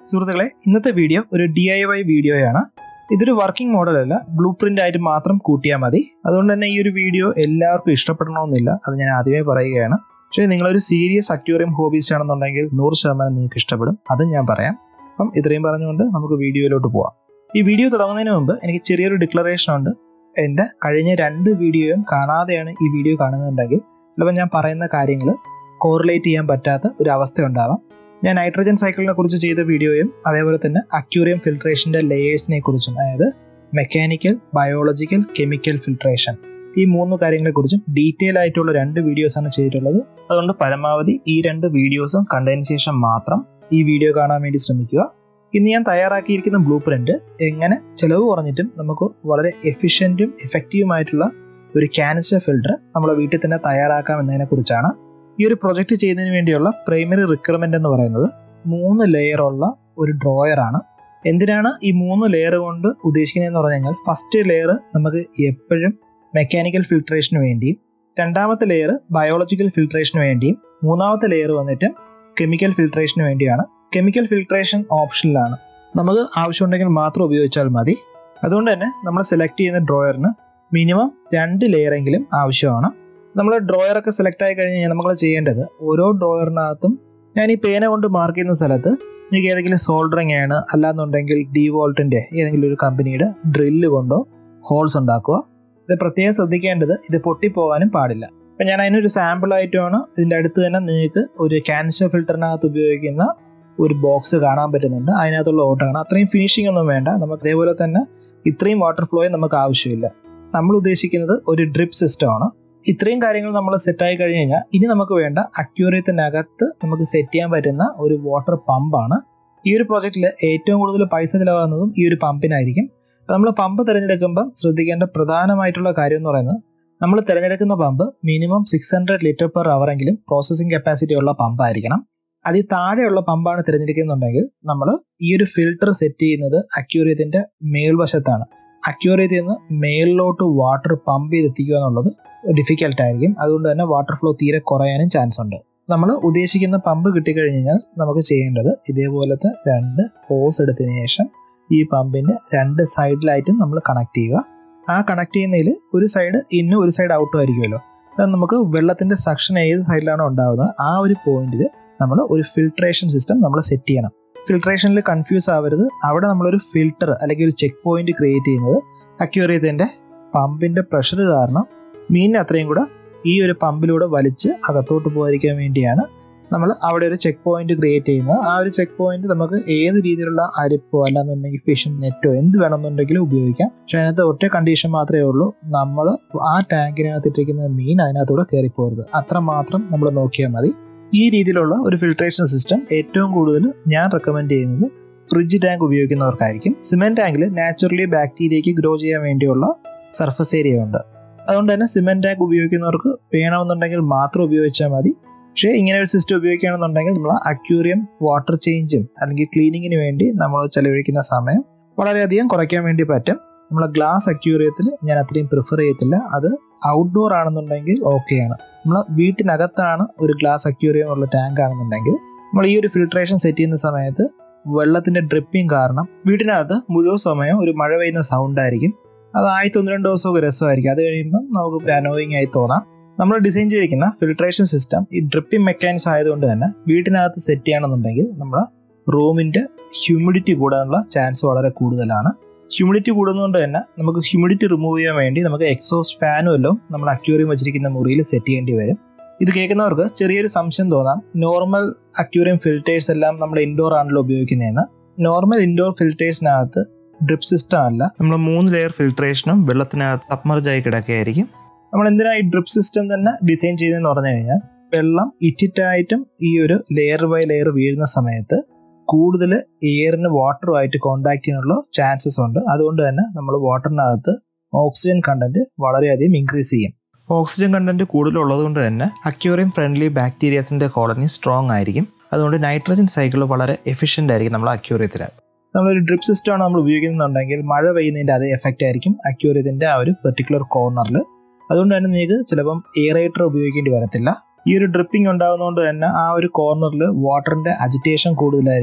സുഹൃത്തുക്കളെ ഇന്നത്തെ വീഡിയോ ഒരു ഡി ഐ വൈ വീഡിയോയാണ് ഇതൊരു വർക്കിംഗ് മോഡലല്ല ബ്ലൂ പ്രിന്റ് ആയിട്ട് മാത്രം കൂട്ടിയാൽ മതി അതുകൊണ്ട് തന്നെ ഈ ഒരു വീഡിയോ എല്ലാവർക്കും ഇഷ്ടപ്പെടണമെന്നില്ല അത് ഞാൻ ആദ്യമേ പറയുകയാണ് പക്ഷേ നിങ്ങളൊരു സീരിയസ് അക്യൂറിയം ഹോബീസ് ആണെന്നുണ്ടെങ്കിൽ നൂറ് ശതമാനം നിങ്ങൾക്ക് ഇഷ്ടപ്പെടും അതും ഞാൻ പറയാം അപ്പം ഇത്രയും പറഞ്ഞുകൊണ്ട് നമുക്ക് വീഡിയോയിലോട്ട് പോവാം ഈ വീഡിയോ തുടങ്ങുന്നതിന് മുമ്പ് എനിക്ക് ചെറിയൊരു ഡിക്ലറേഷൻ ഉണ്ട് എൻ്റെ കഴിഞ്ഞ രണ്ട് വീഡിയോയും കാണാതെയാണ് ഈ വീഡിയോ കാണുന്നുണ്ടെങ്കിൽ ചിലപ്പോൾ ഞാൻ പറയുന്ന കാര്യങ്ങൾ കോറിലേറ്റ് ചെയ്യാൻ പറ്റാത്ത ഒരു അവസ്ഥ ഉണ്ടാവാം ഞാൻ നൈട്രജൻ സൈക്കിളിനെ കുറിച്ച് ചെയ്ത വീഡിയോയും അതേപോലെ തന്നെ അക്യൂറിയം ഫിൽട്രേഷന്റെ ലെയേഴ്സിനെ കുറിച്ചും അതായത് മെക്കാനിക്കൽ ബയോളജിക്കൽ കെമിക്കൽ ഫിൽട്രേഷൻ ഈ മൂന്ന് കാര്യങ്ങളെക്കുറിച്ചും ഡീറ്റെയിൽ ആയിട്ടുള്ള രണ്ട് വീഡിയോസ് ആണ് ചെയ്തിട്ടുള്ളത് അതുകൊണ്ട് പരമാവധി ഈ രണ്ട് വീഡിയോസും കണ്ടതിന് ശേഷം മാത്രം ഈ വീഡിയോ കാണാൻ വേണ്ടി ശ്രമിക്കുക ഇന്ന് ഞാൻ തയ്യാറാക്കിയിരിക്കുന്ന ബ്ലൂ പ്രിന്റ് എങ്ങനെ ചെലവ് കുറഞ്ഞിട്ടും നമുക്ക് വളരെ എഫിഷ്യൻറ്റും എഫക്റ്റീവുമായിട്ടുള്ള ഒരു ക്യാനിസ്റ്റർ ഫിൽട്ടർ നമ്മുടെ വീട്ടിൽ തന്നെ തയ്യാറാക്കാം എന്നതിനെ കുറിച്ചാണ് ഈ ഒരു പ്രൊജക്റ്റ് ചെയ്യുന്നതിന് വേണ്ടിയുള്ള പ്രൈമറി റിക്വയർമെന്റ് എന്ന് പറയുന്നത് മൂന്ന് ലെയർ ഉള്ള ഒരു ഡ്രോയർ ആണ് എന്തിനാണ് ഈ മൂന്ന് ലെയർ കൊണ്ട് ഉദ്ദേശിക്കുന്നതെന്ന് പറഞ്ഞു കഴിഞ്ഞാൽ ഫസ്റ്റ് ലെയർ നമുക്ക് എപ്പോഴും മെക്കാനിക്കൽ ഫിൽട്രേഷന് വേണ്ടിയും രണ്ടാമത്തെ ലെയർ ബയോളജിക്കൽ ഫിൽട്രേഷന് വേണ്ടിയും മൂന്നാമത്തെ ലെയർ വന്നിട്ട് കെമിക്കൽ ഫിൽട്രേഷന് വേണ്ടിയാണ് കെമിക്കൽ ഫിൽട്രേഷൻ ഓപ്ഷനിലാണ് നമുക്ക് ആവശ്യമുണ്ടെങ്കിൽ മാത്രം ഉപയോഗിച്ചാൽ മതി അതുകൊണ്ട് തന്നെ നമ്മൾ സെലക്ട് ചെയ്യുന്ന ഡ്രോയറിന് മിനിമം രണ്ട് ലെയർ എങ്കിലും ആവശ്യമാണ് നമ്മൾ ഡ്രോയർ ഒക്കെ സെലക്ട് ആയി കഴിഞ്ഞ് കഴിഞ്ഞാൽ നമ്മൾ ചെയ്യേണ്ടത് ഓരോ ഡ്രോയറിനകത്തും ഞാൻ ഈ പേന കൊണ്ട് മാർക്ക് ചെയ്യുന്ന സ്ഥലത്ത് നിങ്ങൾക്ക് ഏതെങ്കിലും സോൾഡറിങ് ആണ് അല്ലാന്നുണ്ടെങ്കിൽ ഡി വോൾട്ടിന്റെ ഏതെങ്കിലും ഒരു കമ്പനിയുടെ ഡ്രില്ല് കൊണ്ടോ ഹോൾസ് ഉണ്ടാക്കുക ഇത് പ്രത്യേകം ശ്രദ്ധിക്കേണ്ടത് ഇത് പൊട്ടിപ്പോകാനും പാടില്ല അപ്പം ഞാൻ അതിനൊരു സാമ്പിൾ ആയിട്ടാണ് ഇതിൻ്റെ അടുത്ത് തന്നെ നിങ്ങൾക്ക് ഒരു ക്യാൻസർ ഫിൽറ്ററിനകത്ത് ഉപയോഗിക്കുന്ന ഒരു ബോക്സ് കാണാൻ പറ്റുന്നുണ്ട് അതിനകത്തുള്ള ഓട്ടമാണ് അത്രയും ഫിനിഷിംഗ് ഒന്നും വേണ്ട നമുക്ക് അതേപോലെ തന്നെ ഇത്രയും വാട്ടർ ഫ്ലോയും നമുക്ക് ആവശ്യമില്ല നമ്മൾ ഉദ്ദേശിക്കുന്നത് ഒരു ഡ്രിപ്പ് സിസ്റ്റമാണ് ഇത്രയും കാര്യങ്ങൾ നമ്മൾ സെറ്റ് ആയി കഴിഞ്ഞ് കഴിഞ്ഞാൽ ഇനി നമുക്ക് വേണ്ട അക്യൂറിയത്തിനകത്ത് നമുക്ക് സെറ്റ് ചെയ്യാൻ പറ്റുന്ന ഒരു വാട്ടർ പമ്പാണ് ഈ ഒരു പ്രോജക്റ്റിൽ ഏറ്റവും കൂടുതൽ പൈസ ചിലവാകുന്നതും ഈ ഒരു പമ്പിനായിരിക്കും നമ്മൾ പമ്പ് തിരഞ്ഞെടുക്കുമ്പോൾ ശ്രദ്ധിക്കേണ്ട പ്രധാനമായിട്ടുള്ള കാര്യം എന്ന് പറയുന്നത് നമ്മൾ തിരഞ്ഞെടുക്കുന്ന pump minimum six hundred litre per അവറെങ്കിലും പ്രോസസ്സിംഗ് കപ്പാസിറ്റി ഉള്ള പമ്പായിരിക്കണം അതിൽ താഴെയുള്ള പമ്പാണ് തിരഞ്ഞെടുക്കുന്നുണ്ടെങ്കിൽ നമ്മൾ ഈ ഒരു ഫിൽട്ടർ സെറ്റ് ചെയ്യുന്നത് അക്യൂറിയത്തിന്റെ മേൽവശത്താണ് അക്യൂറിയത്തിൽ നിന്ന് മേളിലോട്ട് വാട്ടർ പമ്പ് ചെയ്തെത്തിക്കുക എന്നുള്ളത് ഡിഫിക്കൽട്ട് ആയിരിക്കും അതുകൊണ്ട് തന്നെ വാട്ടർ ഫ്ലോ തീരെ കുറയാനും ചാൻസ് ഉണ്ട് നമ്മൾ ഉദ്ദേശിക്കുന്ന പമ്പ് കിട്ടിക്കഴിഞ്ഞ് കഴിഞ്ഞാൽ നമുക്ക് ചെയ്യേണ്ടത് ഇതേപോലത്തെ രണ്ട് ഹോസ് എടുത്തതിന് ശേഷം ഈ പമ്പിന്റെ രണ്ട് സൈഡിലായിട്ടും നമ്മൾ കണക്ട് ചെയ്യുക ആ കണക്ട് ചെയ്യുന്നതിൽ ഒരു സൈഡ് ഇന്നും ഒരു സൈഡ് ഔട്ടും ആയിരിക്കുമല്ലോ അത് നമുക്ക് വെള്ളത്തിന്റെ സക്ഷൻ ഏത് സൈഡിലാണോ ഉണ്ടാകുന്നത് ആ ഒരു പോയിന്റിൽ നമ്മൾ ഒരു ഫിൽട്രേഷൻ സിസ്റ്റം നമ്മൾ സെറ്റ് ചെയ്യണം ഫിൽട്രേഷനിൽ കൺഫ്യൂസ് ആവരുത് അവിടെ നമ്മളൊരു ഫിൽട്ടർ അല്ലെങ്കിൽ ഒരു ചെക്ക് പോയിന്റ് ക്രിയേറ്റ് ചെയ്യുന്നത് അക്യൂറിയത്തിന്റെ പമ്പിന്റെ പ്രഷർ കാരണം മീനിനെ അത്രയും കൂടെ ഈ ഒരു പമ്പിലൂടെ വലിച്ച് അകത്തോട്ട് പോകാതിരിക്കാൻ വേണ്ടിയാണ് നമ്മൾ അവിടെ ഒരു ചെക്ക് പോയിന്റ് ക്രിയേറ്റ് ചെയ്യുന്നത് ആ ഒരു ചെക്ക് പോയിന്റ് നമുക്ക് ഏത് രീതിയിലുള്ള അരിപ്പോ അല്ലാന്നുണ്ടെങ്കിൽ ഫിഷിംഗ് നെറ്റോ എന്ത് വേണമെന്നുണ്ടെങ്കിലും ഉപയോഗിക്കാം പക്ഷെ അതിനകത്ത് ഒറ്റ കണ്ടീഷൻ മാത്രമേ ഉള്ളൂ നമ്മൾ ആ ടാങ്കിനകത്ത് ഇട്ടിരിക്കുന്ന മീൻ അതിനകത്തൂടെ കയറിപ്പോരുത് അത്ര മാത്രം നമ്മൾ നോക്കിയാൽ മതി ഈ രീതിയിലുള്ള ഒരു ഫിൽട്രേഷൻ സിസ്റ്റം ഏറ്റവും കൂടുതൽ ഞാൻ റെക്കമെൻഡ് ചെയ്യുന്നത് ഫ്രിഡ്ജ് ടാങ്ക് ഉപയോഗിക്കുന്നവർക്കായിരിക്കും സിമെന്റ് ടാങ്കിൽ നാച്ചുറലി ബാക്ടീരിയയ്ക്ക് ഗ്രോ ചെയ്യാൻ വേണ്ടിയുള്ള സർഫസ് ഏരിയ ഉണ്ട് അതുകൊണ്ട് തന്നെ സിമെന്റ് ടാങ്ക് ഉപയോഗിക്കുന്നവർക്ക് വേണമെന്നുണ്ടെങ്കിൽ മാത്രം ഉപയോഗിച്ചാൽ മതി പക്ഷേ ഇങ്ങനെ ഒരു സിസ്റ്റം ഉപയോഗിക്കുകയാണെന്നുണ്ടെങ്കിൽ നമ്മൾ അക്യൂറിയം വാട്ടർ ചേഞ്ചും അല്ലെങ്കിൽ ക്ലീനിങ്ങിന് വേണ്ടി നമ്മൾ ചെലവഴിക്കുന്ന സമയം വളരെയധികം കുറയ്ക്കാൻ വേണ്ടി പറ്റും നമ്മൾ ഗ്ലാസ് അക്യൂറിയത്തിൽ ഞാൻ അത്രയും പ്രിഫർ ചെയ്യത്തില്ല അത് ഔട്ട്ഡോർ ആണെന്നുണ്ടെങ്കിൽ ഓക്കെയാണ് നമ്മൾ വീട്ടിനകത്താണ് ഒരു ഗ്ലാസ് അക്യൂറിയം ഉള്ള ടാങ്ക് ആണെന്നുണ്ടെങ്കിൽ നമ്മൾ ഈ ഒരു ഫിൽട്രേഷൻ സെറ്റ് ചെയ്യുന്ന സമയത്ത് വെള്ളത്തിന്റെ ഡ്രിപ്പിംഗ് കാരണം വീട്ടിനകത്ത് മുഴുവൻ സമയം ഒരു മഴ പെയ്യുന്ന സൗണ്ട് ആയിരിക്കും അത് ആദ്യത്തെ ഒന്ന് രണ്ട് ദിവസമൊക്കെ രസമായിരിക്കും അത് കഴിയുമ്പോൾ നമുക്ക് അനോയിങ് ആയി തോന്നാം നമ്മൾ ഡിസൈൻ ചെയ്തിരിക്കുന്ന ഫിൽട്രേഷൻ സിസ്റ്റം ഈ ഡ്രിപ്പിംഗ് മെക്കാനിക്സ് ആയതുകൊണ്ട് തന്നെ വീട്ടിനകത്ത് സെറ്റ് ചെയ്യണമെന്നുണ്ടെങ്കിൽ നമ്മൾ റൂമിന്റെ ഹ്യൂമിഡിറ്റി കൂടാനുള്ള ചാൻസ് വളരെ കൂടുതലാണ് ഹ്യൂമിഡിറ്റി കൂടുന്നതുകൊണ്ട് തന്നെ നമുക്ക് ഹ്യൂമിഡിറ്റി റിമൂവ് ചെയ്യാൻ വേണ്ടി നമുക്ക് എക്സോസ്റ്റ് ഫാനും എല്ലാം നമ്മൾ അക്യൂറിയം വെച്ചിരിക്കുന്ന മുറിയിൽ സെറ്റ് ചെയ്യേണ്ടി വരും ഇത് കേൾക്കുന്നവർക്ക് ചെറിയൊരു സംശയം തോന്നാം നോർമൽ അക്യൂറിയം ഫിൽറ്റേഴ്സ് എല്ലാം നമ്മൾ ഇൻഡോർ ആണല്ലോ ഉപയോഗിക്കുന്നതെന്ന് നോർമൽ ഇൻഡോർ ഫിൽറ്റേഴ്സിനകത്ത് ഡ്രിപ്പ് സിസ്റ്റം അല്ല നമ്മൾ മൂന്ന് ലെയർ ഫിൽട്രേഷനും വെള്ളത്തിനകത്ത് സബ്മർജായി കിടക്കുകയായിരിക്കും നമ്മൾ എന്തിനാ ഈ ഡ്രിപ്പ് സിസ്റ്റം തന്നെ ഡിസൈൻ ചെയ്തതെന്ന് പറഞ്ഞു കഴിഞ്ഞാൽ വെള്ളം ഇറ്റിറ്റായിട്ടും ഈ ഒരു ലെയർ ബൈ ലെയർ വീഴുന്ന സമയത്ത് കൂടുതൽ എയറിന് വാട്ടറുമായിട്ട് കോണ്ടാക്ട് ചെയ്യാനുള്ള ചാൻസസ് ഉണ്ട് അതുകൊണ്ട് തന്നെ നമ്മൾ വാട്ടറിനകത്ത് ഓക്സിജൻ കണ്ടന്റ് വളരെയധികം ഇൻക്രീസ് ചെയ്യും ഓക്സിജൻ കണ്ടന്റ് കൂടുതലുള്ളത് കൊണ്ട് തന്നെ അക്യൂറിയം ഫ്രണ്ട്ലി ബാക്ടീരിയസിന്റെ കോളനി സ്ട്രോങ് ആയിരിക്കും അതുകൊണ്ട് നൈട്രജൻ സൈക്കിൾ വളരെ എഫിഷ്യന്റ് ആയിരിക്കും നമ്മൾ അക്യൂറിയത്തിൽ നമ്മളൊരു ഡ്രിപ്പ് സിസ്റ്റം ആണ് നമ്മൾ ഉപയോഗിക്കുന്നുണ്ടെങ്കിൽ മഴ പെയ്യുന്നതിന്റെ അതേ എഫക്റ്റ് ആയിരിക്കും അക്യൂറിയത്തിന്റെ ആ ഒരു പെർട്ടിക്കുലർ കോർണറിൽ അതുകൊണ്ട് തന്നെ നിങ്ങൾക്ക് ചിലപ്പം എയറേറ്റർ ഉപയോഗിക്കേണ്ടി വരത്തില്ല ഈ ഒരു ഡ്രിപ്പിംഗ് ഉണ്ടാകുന്നതുകൊണ്ട് തന്നെ ആ ഒരു കോർണറിൽ വാട്ടറിന്റെ അജിറ്റേഷൻ കൂടുതലായിരിക്കും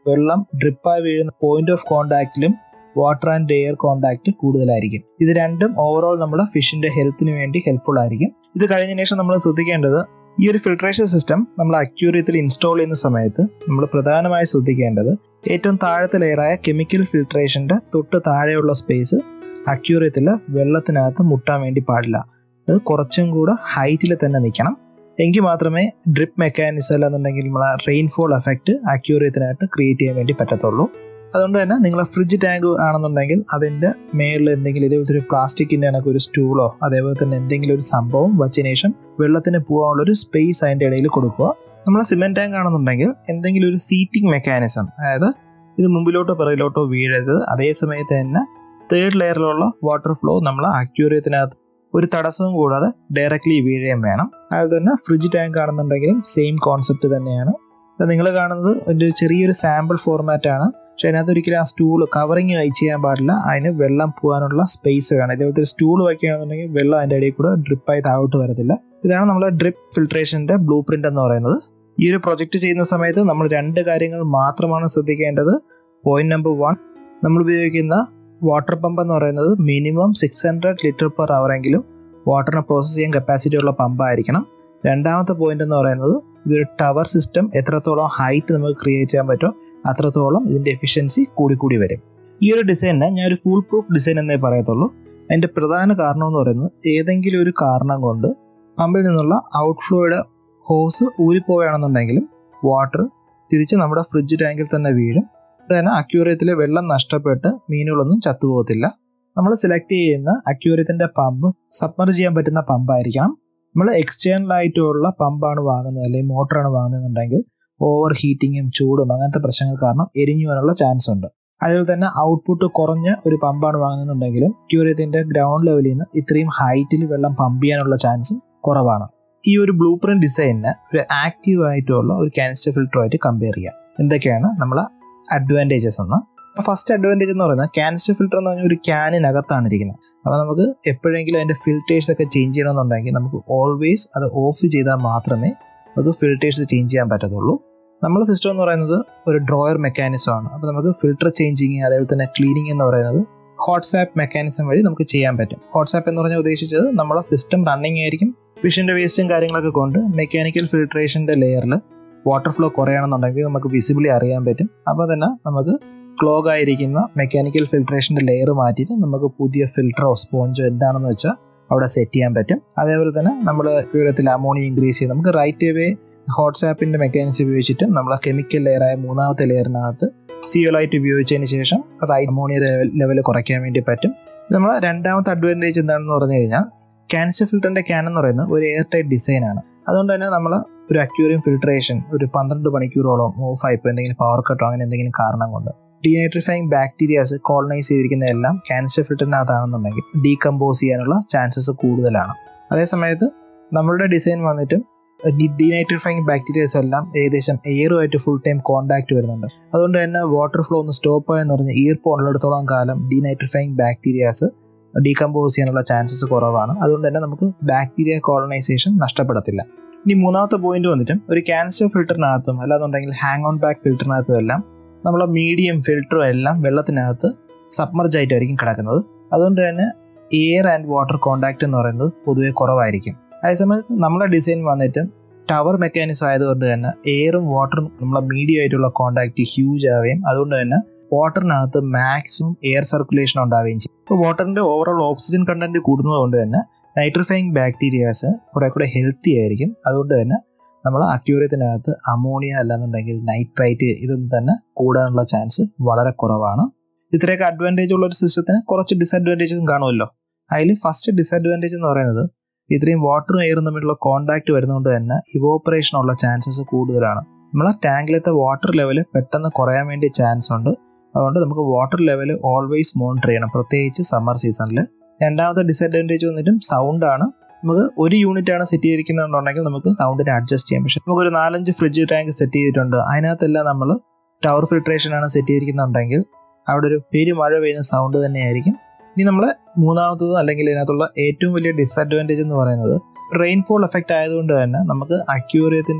വെള്ളം ഡ്രിപ്പായി വീഴുന്ന പോയിന്റ് ഓഫ് കോണ്ടാക്റ്റിലും വാട്ടർ ആൻഡ് എയർ കോണ്ടാക്ട് കൂടുതലായിരിക്കും ഇത് രണ്ടും ഓവറോൾ നമ്മുടെ ഫിഷിന്റെ ഹെൽത്തിന് വേണ്ടി ഹെൽപ്ഫുൾ ആയിരിക്കും ഇത് കഴിഞ്ഞ ശേഷം നമ്മൾ ശ്രദ്ധിക്കേണ്ടത് ഈ ഒരു ഫിൽട്രേഷൻ സിസ്റ്റം നമ്മൾ അക്യൂറിയത്തിൽ ഇൻസ്റ്റാൾ ചെയ്യുന്ന സമയത്ത് നമ്മൾ പ്രധാനമായി ശ്രദ്ധിക്കേണ്ടത് ഏറ്റവും താഴത്തെ ലെയറായ കെമിക്കൽ ഫിൽട്രേഷന്റെ തൊട്ട് താഴെയുള്ള സ്പേസ് അക്യൂറിയത്തിൽ വെള്ളത്തിനകത്ത് മുട്ടാൻ വേണ്ടി പാടില്ല അത് കുറച്ചും കൂടെ ഹൈറ്റിൽ തന്നെ നിൽക്കണം എങ്കിൽ മാത്രമേ ഡ്രിപ്പ് മെക്കാനിസം അല്ലാന്നുണ്ടെങ്കിൽ നമ്മളെ റെയിൻഫോൾ എഫക്റ്റ് അക്യൂറിയത്തിനായിട്ട് ക്രിയേറ്റ് ചെയ്യാൻ വേണ്ടി പറ്റത്തുള്ളൂ അതുകൊണ്ട് തന്നെ നിങ്ങൾ ഫ്രിഡ്ജ് ടാങ്ക് ആണെന്നുണ്ടെങ്കിൽ അതിൻ്റെ മേളിൽ എന്തെങ്കിലും ഇതേപോലത്തെ ഒരു പ്ലാസ്റ്റിക്കിൻ്റെ കണക്ക് ഒരു സ്റ്റൂളോ അതേപോലെ തന്നെ എന്തെങ്കിലും ഒരു സംഭവം വച്ചതിന് ശേഷം വെള്ളത്തിന് പോകാനുള്ള ഒരു സ്പേസ് അതിൻ്റെ ഇടയിൽ കൊടുക്കുക നമ്മൾ സിമെന്റ് ടാങ്ക് ആണെന്നുണ്ടെങ്കിൽ എന്തെങ്കിലും ഒരു സീറ്റിംഗ് മെക്കാനിസം അതായത് ഇത് മുമ്പിലോട്ടോ പിറകിലോട്ടോ വീഴരുത് അതേ സമയത്ത് തന്നെ തേർഡ് ലെയറിലുള്ള വാട്ടർ ഫ്ലോ നമ്മൾ അക്യൂറിയത്തിനകത്ത് ഒരു തടസ്സവും കൂടാതെ ഡയറക്റ്റ്ലി വീഴുകയും വേണം അതുപോലെ തന്നെ ഫ്രിഡ്ജ് ടാങ്ക് ആണെന്നുണ്ടെങ്കിലും സെയിം കോൺസെപ്റ്റ് തന്നെയാണ് നിങ്ങൾ കാണുന്നത് ഒരു ചെറിയൊരു സാമ്പിൾ ഫോർമാറ്റ് ആണ് പക്ഷെ അതിനകത്ത് ഒരിക്കലും ആ സ്റ്റൂൾ കവറിങ് ചെയ്യാൻ പാടില്ല അതിന് വെള്ളം പോകാനുള്ള സ്പേസ് വേണം ഇതേപോലത്തെ ഒരു സ്റ്റൂൾ വയ്ക്കുകയാണെന്നുണ്ടെങ്കിൽ വെള്ളം അതിൻ്റെ ഇടയിൽ കൂടെ ഡ്രിപ്പായി താഴോട്ട് വരത്തില്ല ഇതാണ് നമ്മൾ ഡ്രിപ്പ് ഫിൽട്രേഷന്റെ ബ്ലൂ പ്രിന്റ് എന്ന് പറയുന്നത് ഈ ഒരു പ്രൊജക്ട് ചെയ്യുന്ന സമയത്ത് നമ്മൾ രണ്ട് കാര്യങ്ങൾ മാത്രമാണ് ശ്രദ്ധിക്കേണ്ടത് പോയിന്റ് നമ്പർ വൺ നമ്മൾ ഉപയോഗിക്കുന്ന വാട്ടർ പമ്പ് എന്ന് പറയുന്നത് minimum six hundred litre per hour എങ്കിലും വാട്ടറിനെ പ്രോസസ് ചെയ്യാൻ കപ്പാസിറ്റി ഉള്ള പമ്പായിരിക്കണം രണ്ടാമത്തെ പോയിന്റ് എന്ന് പറയുന്നത് ഇതൊരു ടവർ സിസ്റ്റം എത്രത്തോളം ഹൈറ്റ് നമുക്ക് ക്രിയേറ്റ് ചെയ്യാൻ പറ്റുമോ അത്രത്തോളം ഇതിന്റെ എഫിഷ്യൻസി കൂടിക്കൂടി വരും ഈ ഒരു ഡിസൈനിനെ ഞാൻ ഒരു ഫുൾ പ്രൂഫ് ഡിസൈൻ എന്നേ പറയത്തുള്ളൂ അതിന്റെ പ്രധാന കാരണം എന്ന് പറയുന്നത് ഏതെങ്കിലും ഒരു കാരണം കൊണ്ട് പമ്പിൽ നിന്നുള്ള ഔട്ട്ഫ്ലോയുടെ ഹോസ് ഊരിപ്പോവുകയാണെന്നുണ്ടെങ്കിലും വാട്ടർ തിരിച്ച് നമ്മുടെ ഫ്രിഡ്ജ് ടാങ്കിൽ തന്നെ വീഴും തന്നെ അക്യൂറിയത്തിലെ വെള്ളം നഷ്ടപ്പെട്ട് മീനുകളൊന്നും ചത്തുപോകത്തില്ല നമ്മൾ സെലക്ട് ചെയ്യുന്ന അക്യൂറിയത്തിന്റെ പമ്പ് സബ്മർജ് ചെയ്യാൻ പറ്റുന്ന പമ്പായിരിക്കണം നമ്മൾ എക്സ്റ്റേണൽ ആയിട്ടുള്ള പമ്പാണ് വാങ്ങുന്നത് അല്ലെങ്കിൽ മോട്ടറാണ് വാങ്ങുന്നുണ്ടെങ്കിൽ ഓവർ ഹീറ്റിങ്ങും ചൂടും അങ്ങനത്തെ പ്രശ്നങ്ങൾ കാരണം എരിഞ്ഞു പോകാനുള്ള ചാൻസ് ഉണ്ട് അതുപോലെ തന്നെ ഔട്ട്പുട്ട് കുറഞ്ഞ ഒരു പമ്പാണ് വാങ്ങുന്നുണ്ടെങ്കിലും ക്യൂരിയത്തിന്റെ ഗ്രൗണ്ട് ലെവലിൽ നിന്ന് ഇത്രയും ഹൈറ്റിൽ വെള്ളം പമ്പ് ചെയ്യാനുള്ള ചാൻസും കുറവാണ് ഈ ഒരു ബ്ലൂ പ്രിന്റ് ഡിസൈനിന് ഒരു ആക്റ്റീവ് ആയിട്ടുള്ള ഒരു കാനിസ്റ്റർ ഫിൽറ്ററുമായിട്ട് കമ്പയർ ചെയ്യാം എന്തൊക്കെയാണ് നമ്മളെ അഡ്വാൻറ്റേജസ് എന്ന് ഫസ്റ്റ് അഡ്വാൻറ്റേജ് എന്ന് പറയുന്നത് കാനിസ്റ്റർ ഫിൽറ്റർ എന്ന് പറഞ്ഞാൽ ഒരു ക്യാനിനകത്താണ് ഇരിക്കുന്നത് അപ്പോൾ നമുക്ക് എപ്പോഴെങ്കിലും അതിന്റെ ഫിൽറ്റേഴ്സ് ഒക്കെ ചേഞ്ച് ചെയ്യണമെന്നുണ്ടെങ്കിൽ നമുക്ക് ഓൾവേസ് അത് ഓഫ് ചെയ്താൽ മാത്രമേ നമുക്ക് ഫിൽറ്റേഴ്സ് ചേഞ്ച് ചെയ്യാൻ പറ്റത്തുള്ളൂ നമ്മുടെ സിസ്റ്റം എന്ന് പറയുന്നത് ഒരു ഡ്രോയർ മെക്കാനിസം ആണ് അപ്പോൾ നമുക്ക് ഫിൽറ്റർ ചേഞ്ചിങ് അതേപോലെ തന്നെ ക്ലീനിങ് എന്ന് പറയുന്നത് ഹോട്ട്സാപ്പ് മെക്കാനിസം വഴി നമുക്ക് ചെയ്യാൻ പറ്റും ഹോട്ട്സാപ്പ് എന്ന് പറഞ്ഞാൽ ഉദ്ദേശിച്ചത് നമ്മുടെ സിസ്റ്റം റണ്ണിങ് ആയിരിക്കും ഫിഷിന്റെ വേസ്റ്റും കാര്യങ്ങളൊക്കെ കൊണ്ട് മെക്കാനിക്കൽ ഫിൽട്രേഷന്റെ ലെയറിൽ വാട്ടർ ഫ്ലോ കുറയാണെന്നുണ്ടെങ്കിൽ നമുക്ക് വിസിബിളി അറിയാൻ പറ്റും അപ്പോൾ തന്നെ നമുക്ക് ക്ലോഗ് ആയിരിക്കുന്ന മെക്കാനിക്കൽ ഫിൽട്രേഷന്റെ ലെയർ മാറ്റിയിട്ട് നമുക്ക് പുതിയ ഫിൽറ്ററോ സ്പോഞ്ചോ എന്താണെന്ന് വെച്ചാൽ അവിടെ സെറ്റ് ചെയ്യാൻ പറ്റും അതേപോലെ തന്നെ നമ്മൾ വീടത്തിൽ അമോണിയ ഇൻക്രീസ് ചെയ്ത് നമുക്ക് റൈറ്റ് വേ ഹോട്ട്സാപ്പിന്റെ മെക്കാനിക്സ് ഉപയോഗിച്ചിട്ട് നമ്മൾ കെമിക്കൽ ലെയറായ മൂന്നാമത്തെ ലെയറിനകത്ത് സിയോലൈറ്റ് ഉപയോഗിച്ചതിന് ശേഷം റൈറ്റ് അമോണിയ ലെവൽ കുറയ്ക്കാൻ വേണ്ടി പറ്റും നമ്മൾ രണ്ടാമത്തെ അഡ്വാൻറ്റേജ് എന്താണെന്ന് പറഞ്ഞു കഴിഞ്ഞാൽ ക്യാൻസർ ഫിൽറ്ററിന്റെ ക്യാൻ എന്ന് പറയുന്നത് ഒരു എയർ ടൈറ്റ് ഡിസൈൻ ആണ് അതുകൊണ്ട് തന്നെ നമ്മൾ ഒരു അക്യൂറിയം ഫിൽട്രേഷൻ ഒരു പന്ത്രണ്ട് മണിക്കൂറോളം ഓഫായി ഇപ്പോൾ എന്തെങ്കിലും പവർ കട്ടോ അങ്ങനെ എന്തെങ്കിലും കാരണം കൊണ്ട് ഡീനൈട്രിഫൈങ് ബാക്ടീരിയാസ് കോളനൈസ് ചെയ്തിരിക്കുന്ന എല്ലാം ക്യാൻസർ ഫിൽറ്ററിനകത്താണെന്നുണ്ടെങ്കിൽ ഡീകമ്പോസ് ചെയ്യാനുള്ള ചാൻസസ് കൂടുതലാണ് അതേസമയത്ത് നമ്മളുടെ ഡിസൈൻ വന്നിട്ടും ഡീനൈട്രിഫൈങ് ബാക്ടീരിയാസ് എല്ലാം ഏകദേശം എയറുമായിട്ട് ഫുൾ ടൈം കോൺടാക്ട് വരുന്നുണ്ട് അതുകൊണ്ട് തന്നെ വാട്ടർ ഫ്ലോ ഒന്ന് സ്റ്റോപ്പ് ആയെന്ന് പറഞ്ഞ് ഈർപ്പം ഉള്ളിടത്തോളം കാലം ഡീനൈട്രിഫൈങ് ബാക്ടീരിയാസ് ഡീകമ്പോസ് ചെയ്യാനുള്ള ചാൻസസ് കുറവാണ് അതുകൊണ്ട് തന്നെ നമുക്ക് ബാക്ടീരിയ കോളനൈസേഷൻ നഷ്ടപ്പെടത്തില്ല ഇനി മൂന്നാമത്തെ പോയിന്റ് വന്നിട്ടും ഒരു ക്യാൻസർ ഫിൽറ്ററിനകത്തും അല്ലാന്നുണ്ടെങ്കിൽ ഹാങ് ഓൺ ബാക്ക് ഫിൽറ്ററിനകത്തും എല്ലാം നമ്മളെ മീഡിയം ഫിൽറ്ററും എല്ലാം വെള്ളത്തിനകത്ത് സബ്മർജ് ആയിട്ടായിരിക്കും കിടക്കുന്നത് അതുകൊണ്ട് തന്നെ എയർ ആൻഡ് വാട്ടർ കോണ്ടാക്ട് എന്ന് പറയുന്നത് പൊതുവെ കുറവായിരിക്കും അതേസമയത്ത് നമ്മളെ ഡിസൈൻ വന്നിട്ട് ടവർ മെക്കാനിസം ആയതുകൊണ്ട് തന്നെ എയറും വാട്ടറും നമ്മളെ മീഡിയം ആയിട്ടുള്ള കോണ്ടാക്ട് ഹ്യൂജ് ആവുകയും അതുകൊണ്ട് തന്നെ വാട്ടറിനകത്ത് മാക്സിമം എയർ സർക്കുലേഷൻ ഉണ്ടാവുകയും ചെയ്യും ഇപ്പോൾ വാട്ടറിന്റെ ഓവറോൾ ഓക്സിജൻ കണ്ടന്റ് കൂടുന്നത് കൊണ്ട് തന്നെ നൈട്രിഫൈങ് ബാക്ടീരിയാസ് കുറെ കൂടെ ഹെൽത്തി ആയിരിക്കും അതുകൊണ്ട് തന്നെ നമ്മൾ അക്യൂറിയത്തിനകത്ത് അമോണിയ അല്ലാന്നുണ്ടെങ്കിൽ നൈട്രൈറ്റ് ഇതൊന്നും തന്നെ കൂടാനുള്ള ചാൻസ് വളരെ കുറവാണ് ഇത്രയൊക്കെ അഡ്വാൻറ്റേജ് ഉള്ള ഒരു സിസ്റ്റത്തിന് കുറച്ച് ഡിസഡ്വാൻറ്റേജസും കാണുമല്ലോ അതിൽ ഫസ്റ്റ് ഡിസഡ്വാൻറ്റേജ് എന്ന് പറയുന്നത് ഇത്രയും വാട്ടറും എയറും തമ്മിലുള്ള കോണ്ടാക്ട് വരുന്നതുകൊണ്ട് തന്നെ ഇവോപ്പറേഷൻ ഉള്ള ചാൻസസ് കൂടുതലാണ് നമ്മളെ ടാങ്കിലത്തെ വാട്ടർ ലെവൽ പെട്ടെന്ന് കുറയാൻ വേണ്ടി ചാൻസ് ഉണ്ട് അതുകൊണ്ട് നമുക്ക് വാട്ടർ ലെവൽ ഓൾവേസ് മോണിറ്റർ ചെയ്യണം പ്രത്യേകിച്ച് സമ്മർ സീസണിൽ രണ്ടാമത്തെ ഡിസഡ്വാൻറ്റേജ് വന്നിട്ടും സൗണ്ട് ആണ് നമുക്ക് ഒരു യൂണിറ്റ് ആണ് സെറ്റ് ചെയ്തിരിക്കുന്നുണ്ടെങ്കിൽ നമുക്ക് സൗണ്ടിനെ അഡ്ജസ്റ്റ് ചെയ്യാം പക്ഷെ നമുക്ക് ഒരു നാലഞ്ച് ഫ്രിഡ്ജ് ടാങ്ക് സെറ്റ് ചെയ്തിട്ടുണ്ട് അതിനകത്തെല്ലാം നമ്മൾ ടവർ ഫിൽട്രേഷൻ ആണ് സെറ്റ് ചെയ്തിരിക്കുന്നുണ്ടെങ്കിൽ അവിടെ ഒരു പെരുമഴ പെയ്യുന്ന സൗണ്ട് തന്നെയായിരിക്കും ഇനി നമ്മൾ മൂന്നാമത്തത് അല്ലെങ്കിൽ ഇതിനകത്തുള്ള ഏറ്റവും വലിയ ഡിസഡ്വാൻറ്റേജ് എന്ന് പറയുന്നത് റെയിൻഫോൾ എഫക്റ്റ് ആയതുകൊണ്ട് തന്നെ നമുക്ക് അക്യൂറിയത്തിന്റെ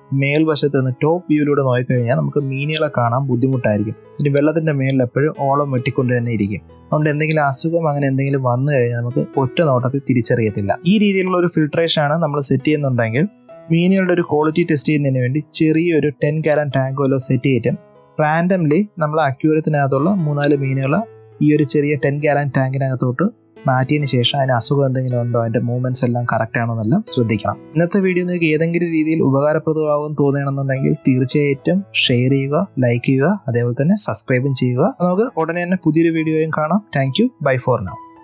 മേൽവശത്ത് നിന്ന് ടോപ്പ് വ്യൂയിലൂടെ നോക്കിക്കഴിഞ്ഞാൽ നമുക്ക് മീനുകളെ കാണാൻ ബുദ്ധിമുട്ടായിരിക്കും ഇനി വെള്ളത്തിന്റെ മേലിൽ എപ്പോഴും ഓളം വെട്ടിക്കൊണ്ട് തന്നെ ഇരിക്കും അതുകൊണ്ട് എന്തെങ്കിലും അസുഖം അങ്ങനെ എന്തെങ്കിലും വന്നു കഴിഞ്ഞാൽ നമുക്ക് ഒറ്റ നോട്ടത്തിൽ തിരിച്ചറിയത്തില്ല ഈ രീതിയിലുള്ള ഒരു ഫിൽട്രേഷൻ ആണ് നമ്മൾ സെറ്റ് ചെയ്യുന്നുണ്ടെങ്കിൽ മീനുകളുടെ ഒരു ക്വാളിറ്റി ടെസ്റ്റ് ചെയ്യുന്നതിന് വേണ്ടി ചെറിയൊരു ടെൻ കാരൻ ടാങ്ക് വല്ലോ സെറ്റ് ചെയ്തിട്ടും റാൻഡംലി നമ്മൾ അക്യൂരത്തിനകത്തുള്ള മൂന്നാല് മീനുകൾ ഈ ഒരു ചെറിയ ടെൻ ഗാലൻ ടാങ്കിനകത്തോട്ട് മാറ്റിയതിന് ശേഷം അതിന് അസുഖം എന്തെങ്കിലും ഉണ്ടോ അതിന്റെ മൂവ്മെന്റ്സ് എല്ലാം കറക്റ്റ് ആണോ എന്നെല്ലാം ശ്രദ്ധിക്കണം ഇന്നത്തെ വീഡിയോ നിങ്ങൾക്ക് ഏതെങ്കിലും രീതിയിൽ ഉപകാരപ്രദമാകും തോന്നുകയാണെന്നുണ്ടെങ്കിൽ തീർച്ചയായിട്ടും ഷെയർ ചെയ്യുക ലൈക്ക് ചെയ്യുക അതേപോലെ തന്നെ സബ്സ്ക്രൈബും ചെയ്യുക നമുക്ക് ഉടനെ തന്നെ പുതിയൊരു വീഡിയോയും കാണാം thank you bye for now